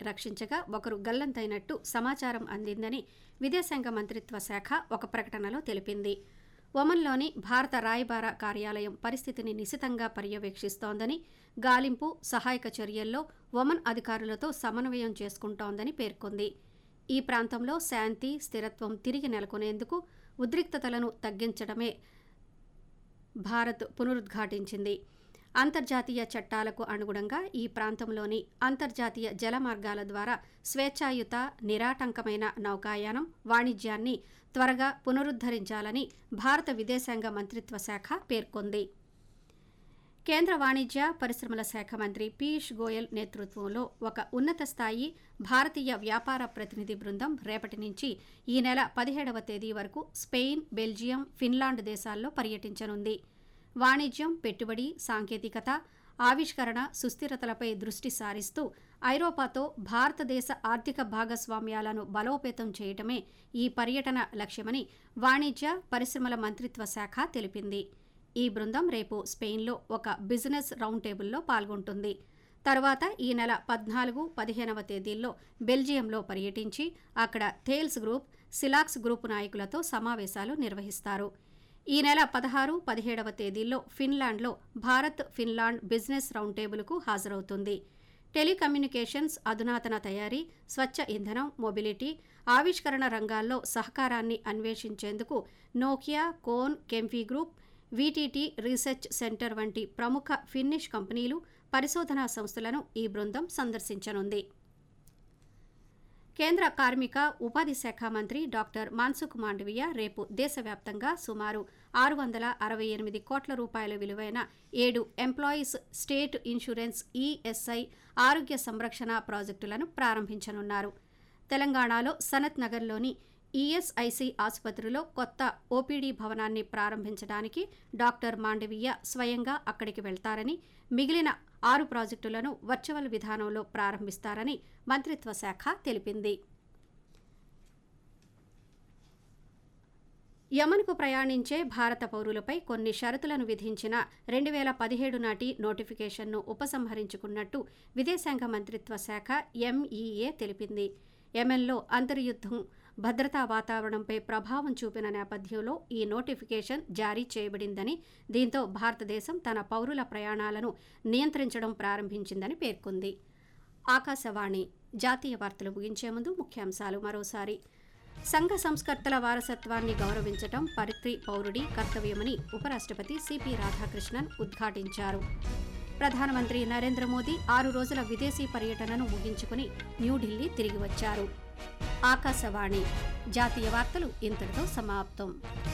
రక్షించగా ఒకరు గల్లంతైనట్టు సమాచారం అందిందని విదేశాంగ మంత్రిత్వ శాఖ ఒక ప్రకటనలో తెలిపింది ఒమన్లోని భారత రాయబార కార్యాలయం పరిస్థితిని నిశితంగా పర్యవేక్షిస్తోందని గాలింపు సహాయక చర్యల్లో ఒమన్ అధికారులతో సమన్వయం చేసుకుంటోందని పేర్కొంది ఈ ప్రాంతంలో శాంతి స్థిరత్వం తిరిగి నెలకొనేందుకు ఉద్రిక్తతలను తగ్గించడమే భారత్ పునరుద్ఘాటించింది అంతర్జాతీయ చట్టాలకు అనుగుణంగా ఈ ప్రాంతంలోని అంతర్జాతీయ జల మార్గాల ద్వారా స్వేచ్ఛాయుత నిరాటంకమైన నౌకాయానం వాణిజ్యాన్ని త్వరగా పునరుద్ధరించాలని భారత విదేశాంగ మంత్రిత్వ శాఖ పేర్కొంది కేంద్ర వాణిజ్య పరిశ్రమల శాఖ మంత్రి పీయూష్ గోయల్ నేతృత్వంలో ఒక ఉన్నత స్థాయి భారతీయ వ్యాపార ప్రతినిధి బృందం రేపటి నుంచి ఈ నెల పదిహేడవ తేదీ వరకు స్పెయిన్ బెల్జియం ఫిన్లాండ్ దేశాల్లో పర్యటించనుంది వాణిజ్యం పెట్టుబడి సాంకేతికత ఆవిష్కరణ సుస్థిరతలపై దృష్టి సారిస్తూ ఐరోపాతో భారతదేశ ఆర్థిక భాగస్వామ్యాలను బలోపేతం చేయటమే ఈ పర్యటన లక్ష్యమని వాణిజ్య పరిశ్రమల మంత్రిత్వ శాఖ తెలిపింది ఈ బృందం రేపు స్పెయిన్లో ఒక బిజినెస్ రౌండ్ టేబుల్లో పాల్గొంటుంది తరువాత ఈ నెల పద్నాలుగు పదిహేనవ తేదీల్లో బెల్జియంలో పర్యటించి అక్కడ థేల్స్ గ్రూప్ సిలాక్స్ గ్రూప్ నాయకులతో సమావేశాలు నిర్వహిస్తారు ఈ నెల పదహారు పదిహేడవ తేదీల్లో ఫిన్లాండ్లో భారత్ ఫిన్లాండ్ బిజినెస్ రౌండ్ టేబుల్కు హాజరవుతుంది టెలికమ్యూనికేషన్స్ అధునాతన తయారీ స్వచ్ఛ ఇంధనం మొబిలిటీ ఆవిష్కరణ రంగాల్లో సహకారాన్ని అన్వేషించేందుకు నోకియా కోన్ కెంఫీ గ్రూప్ వీటీటీ రీసెర్చ్ సెంటర్ వంటి ప్రముఖ ఫిన్నిష్ కంపెనీలు పరిశోధనా సంస్థలను ఈ బృందం సందర్శించనుంది కేంద్ర కార్మిక ఉపాధి శాఖ మంత్రి డాక్టర్ మాన్సుఖ్ మాండవీయ రేపు దేశవ్యాప్తంగా సుమారు ఆరు వందల అరవై ఎనిమిది కోట్ల రూపాయల విలువైన ఏడు ఎంప్లాయీస్ స్టేట్ ఇన్సూరెన్స్ ఈఎస్ఐ ఆరోగ్య సంరక్షణ ప్రాజెక్టులను ప్రారంభించనున్నారు తెలంగాణలో సనత్ నగర్లోని ఈఎస్ఐసి ఆసుపత్రిలో కొత్త ఓపీడీ భవనాన్ని ప్రారంభించడానికి డాక్టర్ మాండవీయ స్వయంగా అక్కడికి వెళ్తారని మిగిలిన ఆరు ప్రాజెక్టులను వర్చువల్ విధానంలో ప్రారంభిస్తారని మంత్రిత్వ శాఖ తెలిపింది యమన్కు ప్రయాణించే భారత పౌరులపై కొన్ని షరతులను విధించిన రెండు వేల పదిహేడు నాటి నోటిఫికేషన్ను ఉపసంహరించుకున్నట్టు విదేశాంగ మంత్రిత్వ శాఖ ఎంఈఏ తెలిపింది యెమెన్లో అంతర్యుద్ధం భద్రతా వాతావరణంపై ప్రభావం చూపిన నేపథ్యంలో ఈ నోటిఫికేషన్ జారీ చేయబడిందని దీంతో భారతదేశం తన పౌరుల ప్రయాణాలను నియంత్రించడం ప్రారంభించిందని పేర్కొంది ఆకాశవాణి జాతీయ వార్తలు ముగించే ముందు ముఖ్యాంశాలు మరోసారి సంఘ సంస్కర్తల వారసత్వాన్ని గౌరవించటం పరిత్రి పౌరుడి కర్తవ్యమని ఉపరాష్ట్రపతి సిపి రాధాకృష్ణన్ ఉద్ఘాటించారు ప్రధానమంత్రి నరేంద్ర మోదీ ఆరు రోజుల విదేశీ పర్యటనను ముగించుకుని న్యూఢిల్లీ తిరిగి వచ్చారు ఆకాశవాణి జాతీయ వార్తలు ఇంతటితో సమాప్తం